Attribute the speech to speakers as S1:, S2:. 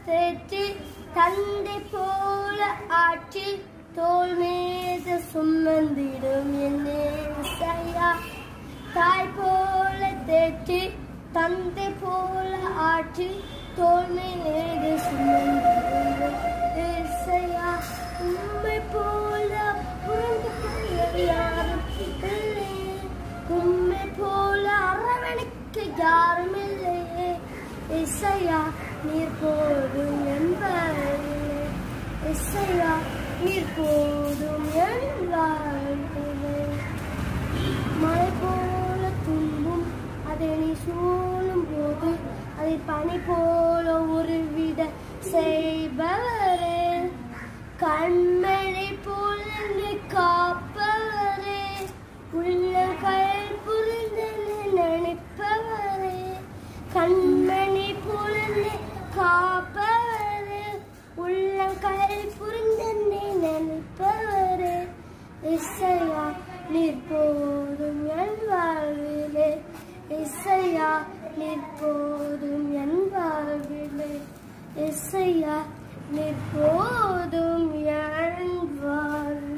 S1: தேற்றி தந்தை போல ஆட்சி தோல் மீது சுமந்திடும் என்னே இசையா தாய் போல தேற்றி தந்தை போல ஆட்சி தோல் மீது சுமந்திடும் இசையா உண்மை போல புரிந்து கொள்ள யாரும் இல்லை உண்மை போல அரவணைக்க யாரும் இல்லையே இசையா நீர் போதும் என்பதில்லை இசையா நீர் போதும் என்பதில்லை மழை போல துன்பும் அதை நீ சூழும் போது அதை பனி போல உருவிட செய்பவரே கண்மழை போல நீ காப்பவரே உள்ள கயல் புரிந்து நினைப்பவரே கண்மணி போல நீ காப்பவரே உள்ள கயல் புரிந்து நினைப்பவரே இசையா நீர் போதும் என் வாழ்விலே இசையா நீர் போதும் என் வாழ்விலே இசையா நீர் போதும் என் வாழ்விலே